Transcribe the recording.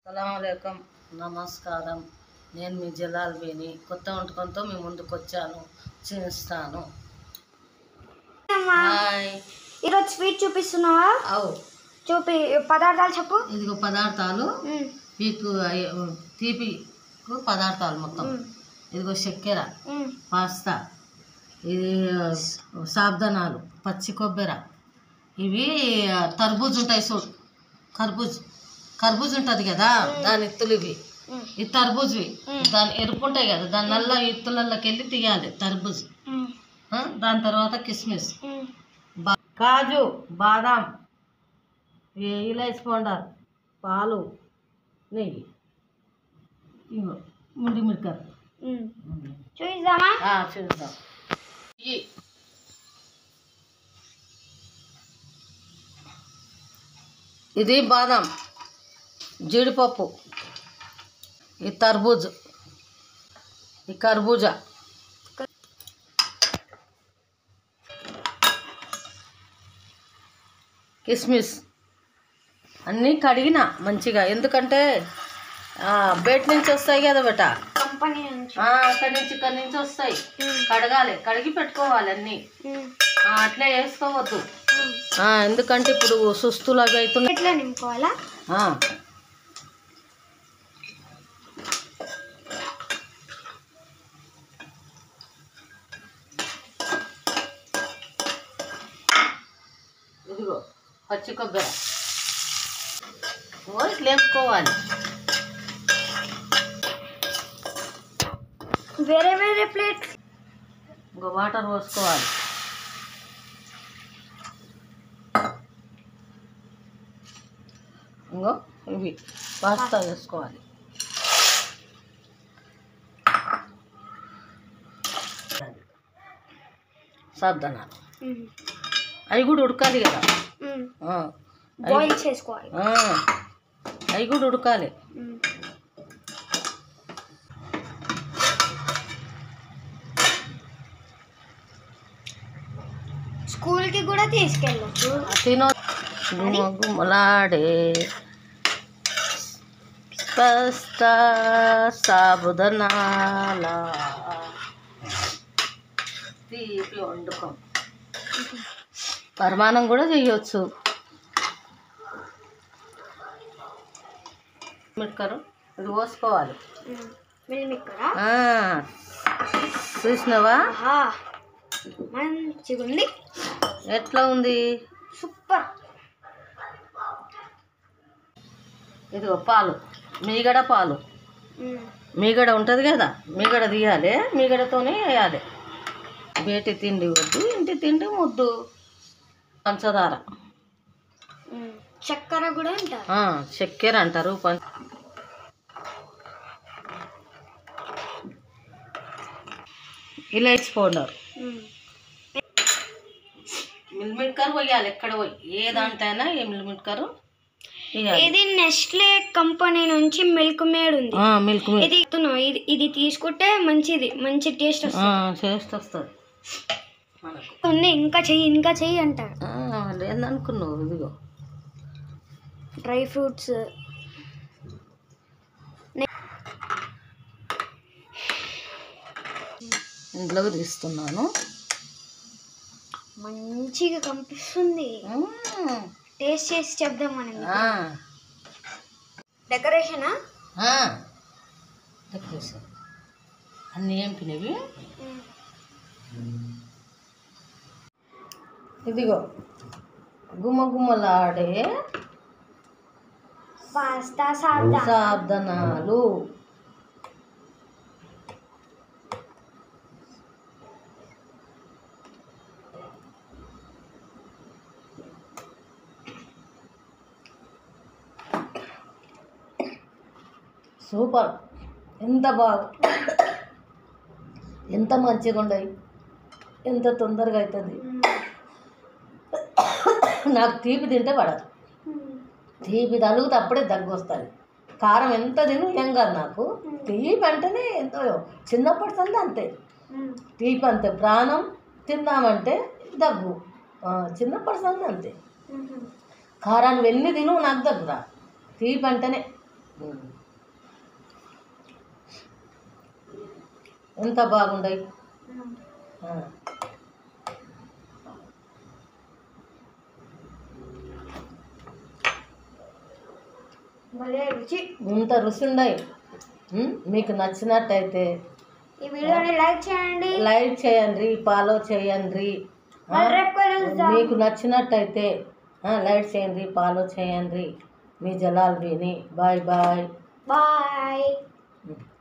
అస్సలం నమస్కారం నేను మీ జలాల్ బేని కొత్త వంటకంతో మీ ముందుకు వచ్చాను చేస్తాను హాయ్ ఈరోజు స్వీట్ చూపిస్తున్నావా అవు చూపి పదార్థాలు చెప్పు ఇదిగో పదార్థాలు మ్, మీకు అయ్య- తీపికు పదార్థాలు మొత్తం మ్, ఇదిగో చక్కెర మ్, పాస్తా ఇది సాబ్దనాలు పచ్చి కొబ్బరి ఇవి తర్బూజ్ ఉంటాయి చూడు కర్బూజ్ కర్బూజ్ ఉంటుంది కదా దాని ఇత్తులు ఇవి మ్, ఈ తర్బూజ్వి మ్. దాని ఎరుపు ఉంటాయి కదా దాని నల్ల ఇత్తులలోకి వెళ్ళి తీయాలి తర్బూజ్ మ్, ఆ, దాని తర్వాత కిస్మిస్ మ్, బా- కాజు బాదాం ఈ ఇలైచి పౌడర్ పాలు నెయ్యి ఇగో ముండి మిరకర్ మ్. చూపిద్దామా చూద్దాం ఇయ్యి. ఇది బాదం జీడిపప్పు ఈ తర్బూజ్ ఈ కర్బూజా కిస్మిస్ అన్నీ కడిగిన మంచిగా ఎందుకంటే ఆ, బయట నుంచి వస్తాయి కదా బేట కంపెనీ నుంచి ఆ, అక్కడి నుంచి ఇక్కడి నుంచి వస్తాయి మ్, కడగాలి కడిగి పెట్టుకోవాలి అన్నీ మ్, ఆ, అట్లే వేసుకోవద్దు మ్. ఆ, ఎందుకంటే ఇప్పుడు సుస్తులు అవి అవుతున్నాయి ఎట్లా నింపుకోవాలా ఆ. ఇదిగో పచ్చి కొబ్బరి ఓ ఇట్లా వేపుకోవాలి వేరే వేరే ప్లేట్ ఇంకో వాటర్ పోసుకోవాలి ఇంకో ఇవి పాస్తా వేసుకోవాలి సాధనాలు అవి కూడా ఉడకాలి కదా ఆ, బాయిల్ చేసుకోవాలి ఆ, అవి కూడా ఉడకాలి మ్. స్కూల్కి కూడా తీసుకెళ్ళచ్చు తినో గుమ గుమలాడే స్పష్ట సాబుదనాల తీపి వండుకం పరిమాణం కూడా చేయొచ్చు మిక్కరు ఇది పోసుకోవాలి మిల్మిక్కరా ఆ, చూసినావా ఆహా మంచిగా ఉంది ఎట్లా ఉంది సూపర్ ఇదిగో పాలు మీగడ పాలు మీగడ ఉంటుంది కదా మీగడ తీయాలి మీగడతోనే వేయాలి బయటి తిండి వద్దు ఇంటి తిండి ముద్దు పంచదార చక్కెర కూడా అంటారు ఆ, చక్కెర అంటారు పం ఇలైచి పౌడర్ మిల్మిట్కర్ పోయాలి ఎక్కడ పోయి ఏ దాంట్లైనా ఏ మిల్మిట్కర్ ఇది నెస్ట్లే కంపెనీ నుంచి మిల్క్ మేడ్ ఉంది మిల్క్ ఇది చెప్తున్నావు, ఇది ఇది తీసుకుంటే మంచిది మంచి టేస్ట్ వస్తుంది టేస్ట్ వస్తుంది మనకు ఉంది, ఇంకా చెయ్యి ఇంకా చెయ్యి అంటారు ఆ, లేదనుకున్నావు ఇదిగో డ్రై ఫ్రూట్స్ ఇంట్లోకి తీస్తున్నాను మంచిగా కనిపిస్తుంది మ్మ్. టేస్ట్ చేసి చెప్దాం మనం ఆ, డెకరేషనా ఆ. డెకరేషన్ అన్నీ ఏంపినవి ఇదిగో గుమ్మ గుమ్మలాడే పాస్తా సాదా సాధనాలు సూపర్ ఎంత బాగా ఎంత మంచిగా ఉండయి ఎంత తొందరగా అవుతుంది నాకు తీపి తింటే పడదు తీపి తలుగుతే అప్పుడే దగ్గు వస్తుంది కారం ఎంత తిను ఏం కాదు నాకు తీపి అంటేనే ఎంతో చిన్నప్పటి సంది అంతే తీపి అంతే ప్రాణం తిందామంటే దగ్గు ఆ, చిన్నప్పటి సంది అంతే కారాన్ని వెళ్ళి తిను నాకు దగ్గర తీపి అంటేనే ఉమ్. ఎంత బాగుండయి ఆ. భలే రుచి ఇంత రుచి ఉండయి ఉమ్, మీకు నచ్చినట్టయితే ఈ వీడియోని లైక్ చేయండి లైక్ చేయండి ఫాలో చేయండి ఆ, మళ్ళీ రేపు కలుద్దాం మీకు నచ్చినట్టయితే ఆ, లైక్ చేయండి ఫాలో చేయండి మీ జలాల్ బీని బాయ్ బాయ్ బాయ్ ఉమ్.